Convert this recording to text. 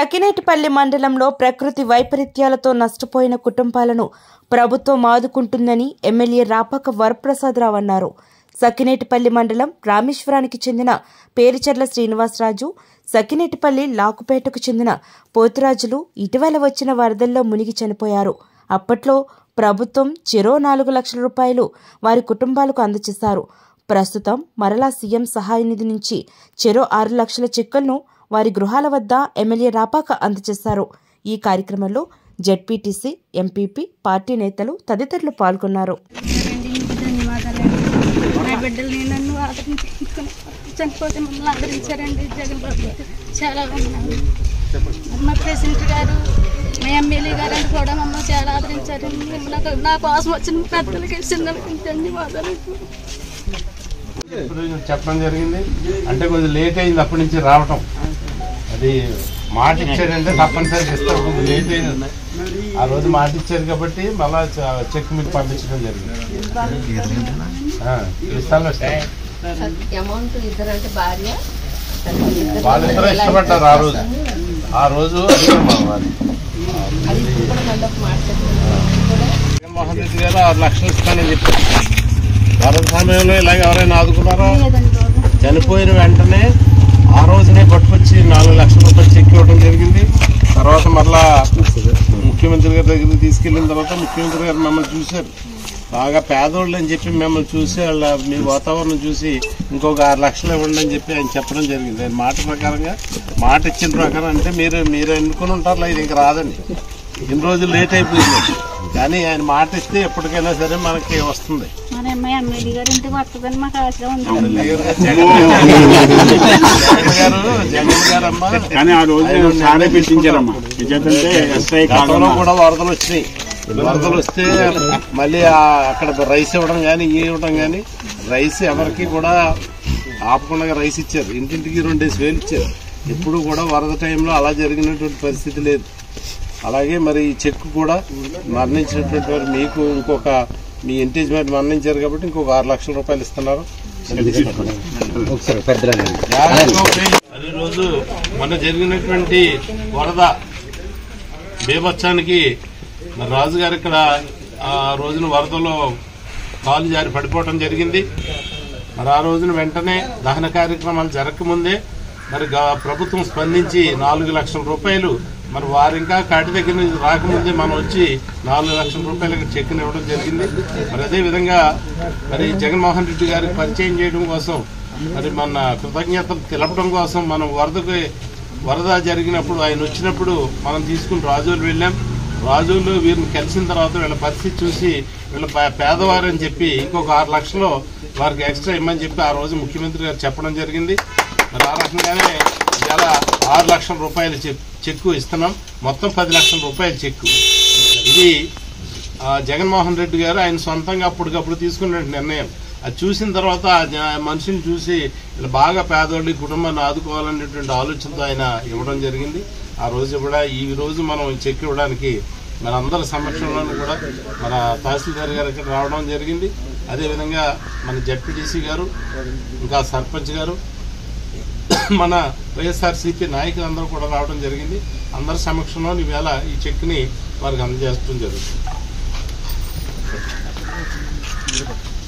సకినేటిపల్లి మండలంలో ప్రకృతి వైపరీత్యాలతో నష్టపోయిన కుటుంబాలను ప్రభుత్వం ఆదుకుంటుందని ఎమ్మెల్యే రాపాక వరప్రసాదరావు అన్నారు సకినేటిపల్లి మండలం రామేశ్వరానికి చెందిన పేరుచర్ల శ్రీనివాసరాజు సకినేటిపల్లి లాకుపేటకు చెందిన పోతురాజులు ఇటీవల వచ్చిన వరదల్లో మునిగి చనిపోయారు అప్పట్లో ప్రభుత్వం చెరో నాలుగు లక్షల రూపాయలు వారి కుటుంబాలకు అందజేశారు ప్రస్తుతం మరలా సీఎం సహాయ నిధి నుంచి చెరో ఆరు లక్షల చెక్కులను వారి గృహాల వద్ద ఎమ్మెల్యే రాపాక అందజేశారు ఈ కార్యక్రమంలో జెడ్పీటీసీ ఎంపీపీ పార్టీ నేతలు తదితరులు పాల్గొన్నారు రండి మీకు ధన్యవాదాలండి నా బిడ్డల్ని నన్ను ఆదరించుకుని చనిపోతే మమ్మల్ని ఆదరించారండి జగన్ బాబు గారు చాలా ఉన్నాను మా ప్రెసిడెంట్ గారు మా ఎమ్మెల్యే గారు అని కూడా మమ్మల్ని చాలా ఆదరించారండి నాకు నా కోసం వచ్చిన పెద్దలకి చిన్నలకి ధన్యవాదాలు ఇప్పుడు చెప్పడం జరిగింది అంటే కొంచెం లేట్ అయింది అప్పటి నుంచి రావటం అది మాట ఇచ్చారంటే తప్పనిసరిగా ఇస్తారు కొంచెం లేట్ అయింది ఆ రోజు మాట ఇచ్చారు కాబట్టి మళ్ళా చ- చెక్ మీకు పంపించడం జరిగింది ఆ, ఇస్తాను ఇస్తాను అమౌంట్ ఇద్దరంటే భార్య వాళ్ళిద్దరూ ఇష్టపడ్డారు ఆ రోజు ఆ రోజు అడిగారు మా వారు. అది ఇప్పుడు కూడా మళ్ళీ ఒక మాట చెప్తున్నాను జగన్మోహన్ రెడ్డి గారు ఆరు లక్షలు ఇస్తానని చెప్పారు వరద సమయంలో ఇలాగ ఎవరైనా ఆదుకున్నారా లేదండి బాబు చనిపోయిన వెంటనే ఆ రోజునే పట్టుకొచ్చి నాలుగు లక్షల రూపాయలు చెక్ ఇవ్వడం జరిగింది తర్వాత మరలా ముఖ్యమంత్రి గారి దగ్గరికి తీసుకెళ్లిన తర్వాత ముఖ్యమంత్రి గారు మమ్మల్ని చూశారు బాగా పేదోళ్ళు అని చెప్పి మిమ్మల్ని చూసి వాళ్ళ మీ వాతావరణం చూసి ఇంకొక ఆరు లక్షలు ఇవ్వండి అని చెప్పి ఆయన చెప్పడం జరిగింది ఆయన మాట ప్రకారంగా మాట ఇచ్చిన ప్రకారం అంటే మీరు మీరు ఎన్నుకుని ఉంటారు ఇది ఇంకా రాదండి ఇన్ని రోజులు లేట్ అయిపోయింది కానీ ఆయన మాట ఇస్తే ఎప్పటికైనా సరే మనకి వస్తుంది మన అమ్మాయి ఎమ్మెల్యే గారు ఇంటికి వస్తుందని మాకు ఆశ ఉంది జగన్ గారు జగన్ గారు అమ్మ కానీ ఆ రోజు సారే పెట్టించారమ్మా నిజంటే ఎస్ఐ గతంలో కూడా వరదలు వచ్చినాయి వరదలు వస్తే మళ్ళీ ఆ- అక్కడ రైస్ ఇవ్వడం కానీ ఇవి ఇవ్వడం కానీ రైస్ ఎవరికి కూడా ఆపకుండా రైస్ ఇచ్చారు ఇంటింటికి రెండేసి వేలు ఇచ్చారు ఇప్పుడు కూడా వరద టైంలో అలా జరిగినటువంటి పరిస్థితి లేదు అలాగే మరి ఈ చెక్ కూడా మరణించినటువంటి వారు మీకు ఇంకొక మీ ఎంటేజ్మెంట్ మరణించారు కాబట్టి ఇంకొక ఆరు లక్షల రూపాయలు ఇస్తున్నారు మరి రోజు మొన్న జరిగినటువంటి వరద బీభత్సానికి మరి రాజుగారు ఇక్కడ ఆ రోజున వరదలో కాలు జారి పడిపోవటం జరిగింది మరి ఆ రోజున వెంటనే దహన కార్యక్రమాలు జరగకముందే మరి గా- ప్రభుత్వం స్పందించి నాలుగు లక్షల రూపాయలు మరి వారు ఇంకా కాటి దగ్గర నుంచి రాకముందే మనం వచ్చి నాలుగు లక్షల రూపాయలకు చెక్ని ఇవ్వడం జరిగింది మరి అదే విధంగా మరి జగన్మోహన్ రెడ్డి గారికి పరిచయం చేయడం కోసం మరి మన కృతజ్ఞతలు తెలపడం కోసం మనం వరదకి వరద జరిగినప్పుడు ఆయన వచ్చినప్పుడు మనం తీసుకుని రాజోలు వెళ్ళాం రాజులు వీరిని కలిసిన తర్వాత వీళ్ళ పరిస్థితి చూసి వీళ్ళ పే- పేదవారు అని చెప్పి ఇంకొక ఆరు లక్షలు వారికి ఎక్స్ట్రా ఇమ్మని చెప్పి ఆ రోజు ముఖ్యమంత్రి గారు చెప్పడం జరిగింది మరి ఆ రకంగానే ఇవాళ ఆరు లక్షల రూపాయలు చెక్ చెక్కు ఇస్తున్నాం మొత్తం పది లక్షల రూపాయల చెక్కు ఇది ఆ, జగన్మోహన్ రెడ్డి గారు ఆయన సొంతంగా అప్పటికప్పుడు తీసుకున్న నిర్ణయం అది చూసిన తర్వాత ఆ జ- మనిషిని చూసి ఇలా బాగా పేదోళ్ళు ఈ కుటుంబాన్ని ఆదుకోవాలనేటువంటి ఆలోచనతో ఆయన ఇవ్వడం జరిగింది ఆ రోజు కూడా ఈ రోజు మనం ఈ చెక్ ఇవ్వడానికి మన అందరి సమక్షంలోనూ కూడా మన తహసీల్దార్ గారు ఇక్కడ రావడం జరిగింది అదేవిధంగా మన జడ్పీటీసీ గారు ఇంకా సర్పంచ్ గారు మన వైఎస్ఆర్సీపీ నాయకులందరూ కూడా రావడం జరిగింది అందరి సమక్షంలో ఈవేళ ఈ చెక్ని వారికి అందజేయడం జరుగుతుంది